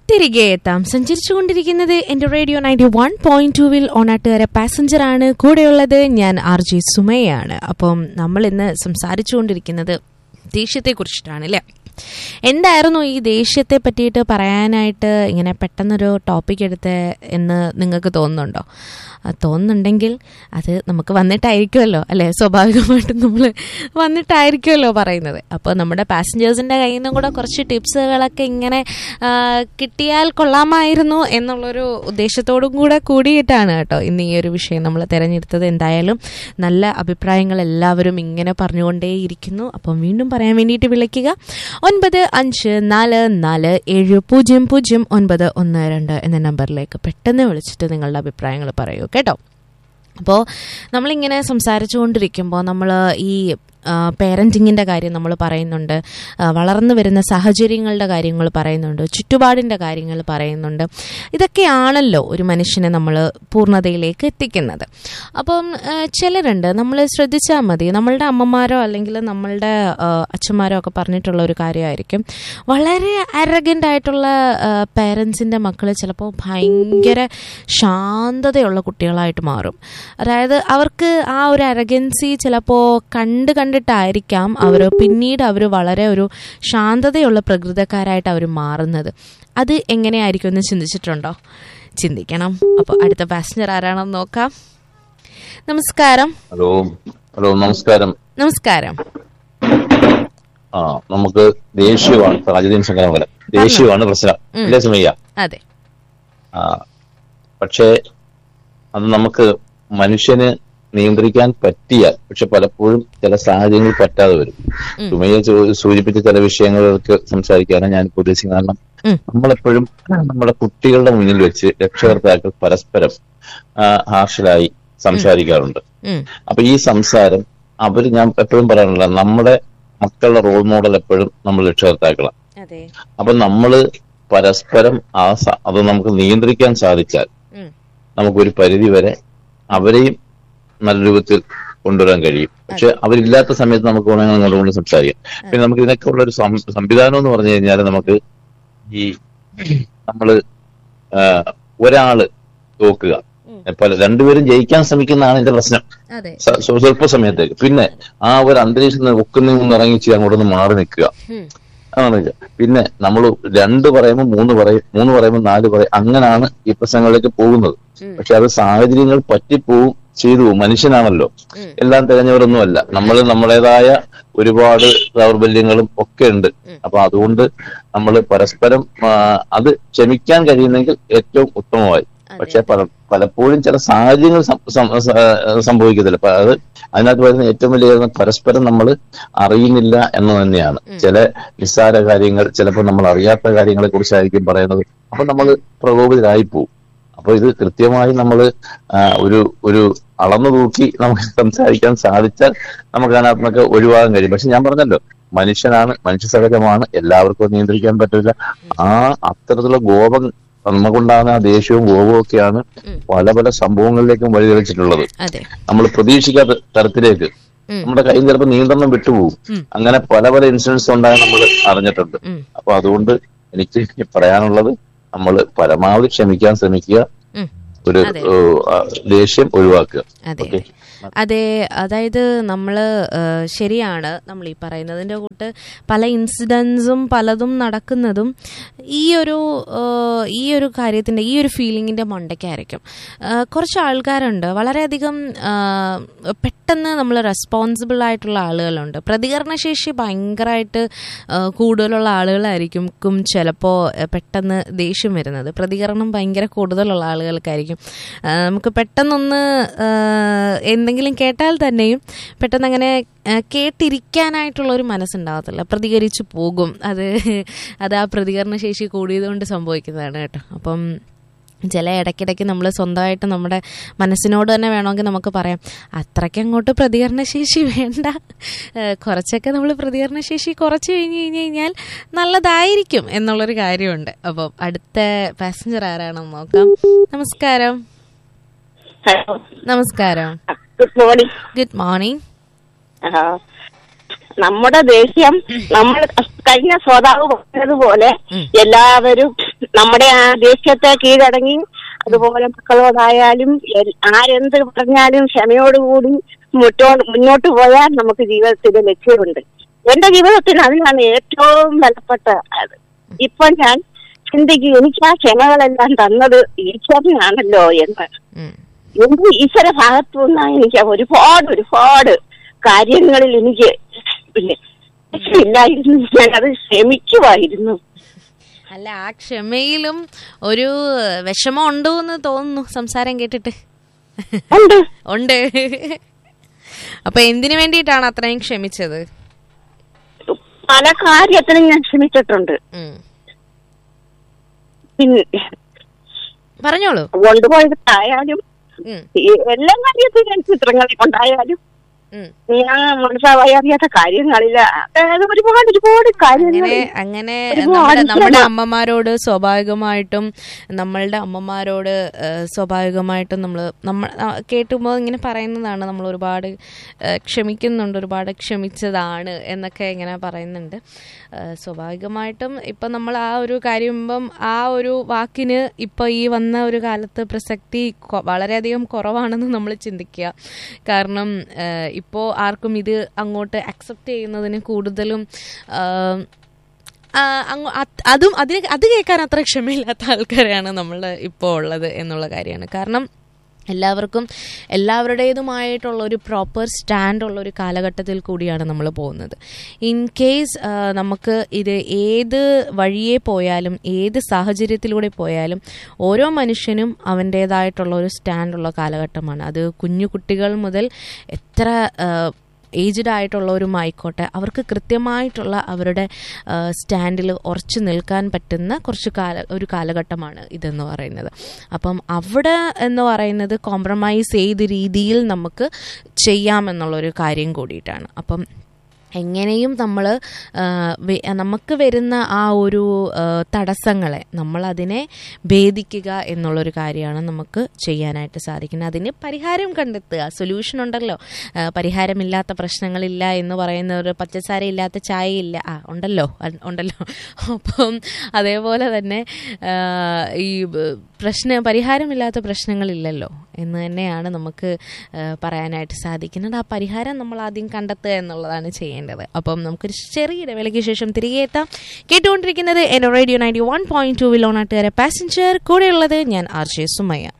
തിരികെ എത്താം സഞ്ചരിച്ചുകൊണ്ടിരിക്കുന്നത് എന്റെ റേഡിയോ നയൻറ്റി വൺ പോയിന്റ് ടൂവിൽ ഓണാട്ടുകാര പാസഞ്ചർ ആണ് കൂടെയുള്ളത് ഞാൻ ആർ ജി സുമയാണ് അപ്പം നമ്മൾ ഇന്ന് സംസാരിച്ചുകൊണ്ടിരിക്കുന്നത് ദേഷ്യത്തെ കുറിച്ചിട്ടാണ് അല്ലേ എന്തായിരുന്നു ഈ ദേഷ്യത്തെ പറ്റിയിട്ട് പറയാനായിട്ട് ഇങ്ങനെ പെട്ടെന്നൊരു ടോപ്പിക് എടുത്ത് എന്ന് നിങ്ങൾക്ക് തോന്നുന്നുണ്ടോ ആ, തോന്നുന്നുണ്ടെങ്കിൽ അത് നമുക്ക് വന്നിട്ടായിരിക്കുമല്ലോ അല്ലേ സ്വാഭാവികമായിട്ടും നമ്മൾ വന്നിട്ടായിരിക്കുമല്ലോ പറയുന്നത് അപ്പോൾ നമ്മുടെ പാസഞ്ചേഴ്സിൻ്റെ കയ്യിൽ നിന്നും കൂടെ കുറച്ച് ടിപ്സുകളൊക്കെ ഇങ്ങനെ ആ, കിട്ടിയാൽ കൊള്ളാമായിരുന്നു എന്നുള്ളൊരു ഉദ്ദേശത്തോടും കൂടെ കൂടിയിട്ടാണ് കേട്ടോ ഇന്ന് ഈ ഒരു വിഷയം നമ്മൾ തിരഞ്ഞെടുത്തത് എന്തായാലും നല്ല അഭിപ്രായങ്ങൾ എല്ലാവരും ഇങ്ങനെ പറഞ്ഞുകൊണ്ടേയിരിക്കുന്നു അപ്പം വീണ്ടും പറയാൻ വേണ്ടിയിട്ട് വിളിക്കുക ഒൻപത് അഞ്ച് നാല് നാല് ഏഴ് പൂജ്യം പൂജ്യം ഒൻപത് ഒന്ന് രണ്ട് എന്ന നമ്പറിലേക്ക് പെട്ടെന്ന് വിളിച്ചിട്ട് നിങ്ങളുടെ അഭിപ്രായങ്ങൾ പറയൂ കേട്ടോ അപ്പോൾ നമ്മളിങ്ങനെ സംസാരിച്ചുകൊണ്ടിരിക്കുമ്പോൾ നമ്മൾ ഈ പേരൻറ്റിങ്ങിൻ്റെ കാര്യം നമ്മൾ പറയുന്നുണ്ട് ആ, വളർന്നു വരുന്ന സാഹചര്യങ്ങളുടെ കാര്യങ്ങൾ പറയുന്നുണ്ട് ചുറ്റുപാടിൻ്റെ കാര്യങ്ങൾ പറയുന്നുണ്ട് ഇതൊക്കെയാണല്ലോ ഒരു മനുഷ്യനെ നമ്മൾ പൂർണ്ണതയിലേക്ക് എത്തിക്കുന്നത് അപ്പം ആ, ചിലരുണ്ട് നമ്മൾ ശ്രദ്ധിച്ചാൽ മതി നമ്മളുടെ അമ്മമാരോ അല്ലെങ്കിൽ നമ്മളുടെ ആ, അച്ഛന്മാരോ ഒക്കെ പറഞ്ഞിട്ടുള്ള ഒരു കാര്യമായിരിക്കും വളരെ അരഗൻ്റ് ആയിട്ടുള്ള പേരൻസിൻ്റെ മക്കൾ ചിലപ്പോൾ ഭയങ്കര ശാന്തതയുള്ള കുട്ടികളായിട്ട് മാറും അതായത് അവർക്ക് ആ ഒരു അരഗൻസി ചിലപ്പോൾ കണ്ട് കണ്ടിട്ടായിരിക്കാം അവർ പിന്നീട് അവർ വളരെ ഒരു ശാന്തതയുള്ള പ്രകൃതക്കാരായിട്ട് അവർ മാറുന്നത് അത് എങ്ങനെയായിരിക്കും എന്ന് ചിന്തിച്ചിട്ടുണ്ടോ ചിന്തിക്കണം അപ്പോൾ അടുത്ത പാസഞ്ചർ ആരാണെന്ന് നോക്കാം നമസ്കാരം ഹലോ ഹലോ നമസ്കാരം നമസ്കാരം ആ നമുക്ക് ദേഷ്യമാണ് സാഹചര്യം സംഘടന ദേഷ്യമാണ് പ്രശ്നം ഇല്ലേ സുമയ്യ അതെ ആ പക്ഷേ അത് നമുക്ക് മനുഷ്യന് നിയന്ത്രിക്കാൻ പറ്റിയാൽ പക്ഷെ പലപ്പോഴും ചില സാഹചര്യങ്ങൾ പറ്റാതെ വരും ഉം. സുമയ്യ ചോ- സൂചിപ്പിച്ച ചില വിഷയങ്ങൾക്ക് സംസാരിക്കാനാണ് ഞാൻ ഇപ്പോൾ ഉദ്ദേശിക്കുന്നത് കാരണം ഉം. നമ്മളെപ്പോഴും നമ്മുടെ കുട്ടികളുടെ മുന്നിൽ വെച്ച് രക്ഷകർത്താക്കൾ പരസ്പരം ആ, ഹാർഷലായി സംസാരിക്കാറുണ്ട് ഉം, അപ്പൊ ഈ സംസാരം അവർ ഞാൻ എപ്പോഴും പറയാനുള്ള നമ്മുടെ മക്കളുടെ റോൾ മോഡൽ എപ്പോഴും നമ്മൾ രക്ഷകർത്താക്കളാണ് അതെ അപ്പൊ നമ്മള് പരസ്പരം ആ സ- അത് നമുക്ക് നിയന്ത്രിക്കാൻ സാധിച്ചാൽ ഉം, നമുക്കൊരു പരിധി വരെ അവരെയും നല്ല രൂപത്തിൽ കൊണ്ടുവരാൻ കഴിയും പക്ഷെ അവരില്ലാത്ത സമയത്ത് നമുക്ക് വേണമെങ്കിൽ അങ്ങോട്ട് കൊണ്ട് സംസാരിക്കാം പിന്നെ നമുക്ക് ഇതിനൊക്കെ ഉള്ള ഒരു സം- സംവിധാനം എന്ന് പറഞ്ഞു കഴിഞ്ഞാൽ നമുക്ക് ഈ നമ്മള് ആ, ഒരാള് തോക്കുക ഉം. പല രണ്ടുപേരും ജയിക്കാൻ ശ്രമിക്കുന്നതാണ് എന്റെ പ്രശ്നം അതെ സ- സ്വ- സ്വല്പ സമയത്തേക്ക് പിന്നെ ആ ഒരു അന്തരീക്ഷത്തിൽ ഒക്കുന്ന നിന്ന് ഇറങ്ങിച്ച് അങ്ങോട്ടൊന്ന് മാറി നിൽക്കുക ഉം, അതാണ് ഇത്. പിന്നെ നമ്മൾ രണ്ട് പറയുമ്പോൾ മൂന്ന് പറയും മൂന്ന് പറയുമ്പോൾ നാല് പറയും അങ്ങനെയാണ് ഈ പ്രശ്നങ്ങളിലേക്ക് പോകുന്നത് ഉം. പക്ഷെ അത് സാഹചര്യങ്ങൾ പറ്റിപ്പോവും ചെയ്തു പോകും. മനുഷ്യനാണല്ലോ ഉം. എല്ലാം തികഞ്ഞവരൊന്നുമല്ല നമ്മൾ നമ്മുടേതായ ഒരുപാട് ദൗർബല്യങ്ങളും ഒക്കെ ഉണ്ട് അപ്പൊ അതുകൊണ്ട് നമ്മൾ പരസ്പരം ആ, അത് ക്ഷമിക്കാൻ കഴിയുന്നെങ്കിൽ ഏറ്റവും ഉത്തമമായി പക്ഷെ പല പലപ്പോഴും ചില സാഹചര്യങ്ങൾ സം- സം- സ- സംഭവിക്കത്തില്ല അപ്പൊ അത് അതിനകത്ത് വരുന്ന ഏറ്റവും വലിയ കാര്യം പരസ്പരം നമ്മൾ അറിയുന്നില്ല എന്ന് തന്നെയാണ് ചില നിസ്സാര കാര്യങ്ങൾ ചിലപ്പോൾ നമ്മൾ അറിയാത്ത കാര്യങ്ങളെ കുറിച്ചായിരിക്കും പറയുന്നത് അപ്പൊ നമ്മൾ പ്രകോപിതരായി പോകും അപ്പൊ ഇത് കൃത്യമായി നമ്മൾ ഒരു ഒരു അളന്നു തൂക്കി നമുക്ക് സംസാരിക്കാൻ സാധിച്ചാൽ നമുക്ക് അതിനകത്തൊക്കെ ഒഴിവാകാൻ കഴിയും പക്ഷെ ഞാൻ പറഞ്ഞല്ലോ മനുഷ്യനാണ് മനുഷ്യ സഹജമാണ് എല്ലാവർക്കും അത് നിയന്ത്രിക്കാൻ പറ്റില്ല ആ അത്തരത്തിലുള്ള കോപം നമുക്കുണ്ടാകുന്ന ആ ദേഷ്യവും കോപവും ഒക്കെയാണ് ഉം. പല പല സംഭവങ്ങളിലേക്കും വഴിതെളിച്ചിട്ടുള്ളത് അതെ നമ്മൾ പ്രതീക്ഷിക്കാത്ത തരത്തിലേക്ക് ഉം. നമ്മുടെ കയ്യിൽ ചിലപ്പോൾ നിയന്ത്രണം വിട്ടുപോകും ഉം. അങ്ങനെ പല പല ഇൻസിഡൻസ് ഉണ്ടായി നമ്മൾ അറിഞ്ഞിട്ടുണ്ട് ഉം. അപ്പൊ അതുകൊണ്ട് എനിക്ക് പറയാനുള്ളത് നമ്മൾ പരമാവധി ക്ഷമിക്കാൻ ശ്രമിക്കുക ഉം. ഒരു അതെ. ഏഹ്, ആ, ദേഷ്യം ഒഴിവാക്കുക അതെ ഓക്കെ അതെ അതായത് നമ്മൾ ശരിയാണ് നമ്മൾ ഈ പറയുന്നതിൻ്റെ കൂട്ട് പല ഇൻസിഡൻസും പലതും നടക്കുന്നതും ഈ ഒരു ആ, ഈ ഒരു കാര്യത്തിൻ്റെ ഈ ഒരു ഫീലിങ്ങിൻ്റെ മണ്ടയ്ക്കായിരിക്കും ആ, കുറച്ച് ആൾക്കാരുണ്ട് വളരെയധികം ആ, പെട്ടെന്ന് നമ്മൾ റെസ്പോൺസിബിൾ ആയിട്ടുള്ള ആളുകളുണ്ട് പ്രതികരണശേഷി ഭയങ്കരമായിട്ട് ആ, കൂടുതലുള്ള ആളുകളായിരിക്കും ക്കും ചിലപ്പോൾ പെട്ടെന്ന് ദേഷ്യം വരുന്നത് പ്രതികരണം ഭയങ്കര കൂടുതലുള്ള ആളുകൾക്കായിരിക്കും ആ, നമുക്ക് പെട്ടെന്നൊന്ന് ആ, എന്തെങ്കിലും കേട്ടാൽ തന്നെയും പെട്ടെന്ന് അങ്ങനെ ആ, കേട്ടിരിക്കാനായിട്ടുള്ള ഒരു മനസ്സുണ്ടാകത്തില്ല പ്രതികരിച്ചു പോകും അത് അത് ആ പ്രതികരണശേഷി കൂടിയതുകൊണ്ട് സംഭവിക്കുന്നതാണ് കേട്ടോ അപ്പം ചില ഇടയ്ക്കിടയ്ക്ക് നമ്മൾ സ്വന്തമായിട്ട് നമ്മുടെ മനസ്സിനോട് തന്നെ വേണമെങ്കിൽ നമുക്ക് പറയാം അത്രയ്ക്ക് അങ്ങോട്ട് പ്രതികരണശേഷി വേണ്ട ഏഹ് കുറച്ചൊക്കെ നമ്മൾ പ്രതികരണശേഷി കുറച്ച് കഴിഞ്ഞ് കഴിഞ്ഞ് കഴിഞ്ഞാൽ നല്ലതായിരിക്കും എന്നുള്ളൊരു കാര്യമുണ്ട് അപ്പം അടുത്ത പാസഞ്ചർ ആരാണെന്ന് നോക്കാം നമസ്കാരം ഹലോ നമസ്കാരം ഗുഡ് മോർണിംഗ് ഗുഡ് മോർണിംഗ് നമ്മുടെ ദേഷ്യം നമ്മൾ കഴിഞ്ഞ ശ്രോതാവ് പറഞ്ഞതുപോലെ ഉം. എല്ലാവരും നമ്മുടെ ആ ദേഷ്യത്തെ കീഴടങ്ങി അതുപോലെ മക്കളോടായാലും എൽ- ആരെന്ത് പറഞ്ഞാലും ക്ഷമയോടുകൂടി മുറ്റോട്ട് മുന്നോട്ട് പോയാൽ നമുക്ക് ജീവിതത്തിൽ ലക്ഷ്യമുണ്ട് എന്റെ ജീവിതത്തിൽ അതിനാണ് ഏറ്റവും ബലപ്പെട്ട അത് ഇപ്പൊ ഞാൻ ചിന്തിക്കും എനിക്ക് ആ ക്ഷമകളെല്ലാം തന്നത് ഈശ്വരനാണല്ലോ എന്ന് ഉം. എന്റെ ഈശ്വര ഭാഗത്തു നിന്നാണ് എനിക്ക് ഒരുപാട് ഒരുപാട് കാര്യങ്ങളിൽ എനിക്ക് പിന്നെ ഇല്ലായിരുന്നു ഞാൻ അത് ശ്രമിക്കുമായിരുന്നു അല്ല ആ ക്ഷമയിലും ഒരു വിഷമം ഉണ്ടോ എന്ന് തോന്നുന്നു സംസാരം കേട്ടിട്ട് ഉണ്ട് ഉണ്ട് അപ്പൊ എന്തിനു വേണ്ടിയിട്ടാണ് അത്രയും ക്ഷമിച്ചത് പല കാര്യത്തിനും ഞാൻ ശ്രമിച്ചിട്ടുണ്ട് ഉം. പിന്നെ പറഞ്ഞോളൂ കൊണ്ടുപോയതായാലും ഉം, ഈ എല്ലാ കാര്യത്തിലും ഞാൻ ചിത്രങ്ങളെ കൊണ്ടായാലും ഉം. ഞാൻ മനസ്സിലാവാൻ അറിയാത്ത കാര്യങ്ങളില്ല അതായത് ഒരുപാട് ഒരുപാട് കാര്യങ്ങൾ അങ്ങനെ അങ്ങനെ ഒരുപാട് നമ്മുടെ നമ്മുടെ ക്ഷമ. അമ്മമാരോട് സ്വാഭാവികമായിട്ടും നമ്മളുടെ അമ്മമാരോട് ഏഹ്, സ്വാഭാവികമായിട്ടും നമ്മൾ നമ്മൾ കേട്ടുമ്പോൾ ഇങ്ങനെ പറയുന്നതാണ് നമ്മൾ ഒരുപാട് ഏഹ്, ക്ഷമിക്കുന്നുണ്ട് ഒരുപാട് ക്ഷമിച്ചതാണ് എന്നൊക്കെ ഇങ്ങനെ പറയുന്നുണ്ട് ഏഹ്, സ്വാഭാവികമായിട്ടും ഇപ്പം നമ്മൾ ആ ഒരു കാര്യമ്പം ആ ഒരു വാക്കിന് ഇപ്പോൾ ഈ വന്ന ഒരു കാലത്ത് പ്രസക്തി കൊ- വളരെയധികം കുറവാണെന്ന് നമ്മൾ ചിന്തിക്കുക കാരണം ഇപ്പോൾ ആർക്കും ഇത് അങ്ങോട്ട് അക്സെപ്റ്റ് ചെയ്യുന്നതിന് കൂടുതലും ആഹ്, ആ, അങ്ങ് അത് അതും അതിന് അത് കേൾക്കാൻ അത്ര ക്ഷമയില്ലാത്ത ആൾക്കാരാണ് നമ്മൾ ഇപ്പോൾ ഉള്ളത് എന്നുള്ള കാര്യമാണ് കാരണം എല്ലാവർക്കും എല്ലാവരുടേതുമായിട്ടുള്ള ഒരു പ്രോപ്പർ സ്റ്റാൻഡ് ഉള്ള ഒരു കാലഘട്ടത്തിൽ കൂടിയാണ് നമ്മൾ പോകുന്നത് ഇൻ കേസ് നമുക്ക് ഇത് ഏത് വഴിയെ പോയാലും ഏത് സാഹചര്യത്തിലൂടെ പോയാലും ഓരോ മനുഷ്യനും അവൻ്റേതായിട്ടുള്ള ഒരു സ്റ്റാൻഡുള്ള കാലഘട്ടമാണ് അത് കുഞ്ഞു കുട്ടികൾ മുതൽ എത്ര ആ, ഏജ്ഡ് ആയിട്ടുള്ളവരും ആയിക്കോട്ടെ അവർക്ക് കൃത്യമായിട്ടുള്ള അവരുടെ സ്റ്റാൻഡിൽ ഉറച്ചു നിൽക്കാൻ പറ്റുന്ന കുറച്ച് കാല ഒരു കാലഘട്ടമാണ് ഇതെന്ന് പറയുന്നത് അപ്പം അവിടെ എന്ന് പറയുന്നത് കോംപ്രമൈസ് ചെയ്ത രീതിയിൽ നമുക്ക് ചെയ്യാമെന്നുള്ളൊരു കാര്യം കൂടിയിട്ടാണ് അപ്പം എങ്ങനെയും നമ്മൾ നമുക്ക് വരുന്ന ആ ഒരു ആ, തടസ്സങ്ങളെ നമ്മളതിനെ ഭേദിക്കുക എന്നുള്ളൊരു കാര്യമാണ് നമുക്ക് ചെയ്യാനായിട്ട് സാധിക്കുന്നത് അതിന് പരിഹാരം കണ്ടെത്തുക സൊല്യൂഷൻ ഉണ്ടല്ലോ ആ, പരിഹാരമില്ലാത്ത പ്രശ്നങ്ങളില്ല എന്ന് പറയുന്ന ഒരു പച്ചസാര ഇല്ലാത്ത ചായ ഇല്ല ആ ഉണ്ടല്ലോ അ- ഉണ്ടല്ലോ അപ്പം അതേപോലെ തന്നെ ആ, ഈ ബ- പ്രശ്ന പരിഹാരമില്ലാത്ത പ്രശ്നങ്ങളില്ലല്ലോ എന്ന് തന്നെയാണ് നമുക്ക് ആ, പറയാനായിട്ട് സാധിക്കുന്നത് ആ പരിഹാരം നമ്മൾ ആദ്യം കണ്ടെത്തുക എന്നുള്ളതാണ് ചെയ്യേണ്ടത് അപ്പം നമുക്കൊരു ചെറിയ ഇടവേളയ്ക്ക് ശേഷം തിരികെ എത്താം കേട്ടുകൊണ്ടിരിക്കുന്നത് എൻ്റെ radio ninety one point two വിൽ ഓണാട്ടുകാരെ പാസഞ്ചർ കൂടെയുള്ളത് ഞാൻ ആർ ജെ സുമയ്യ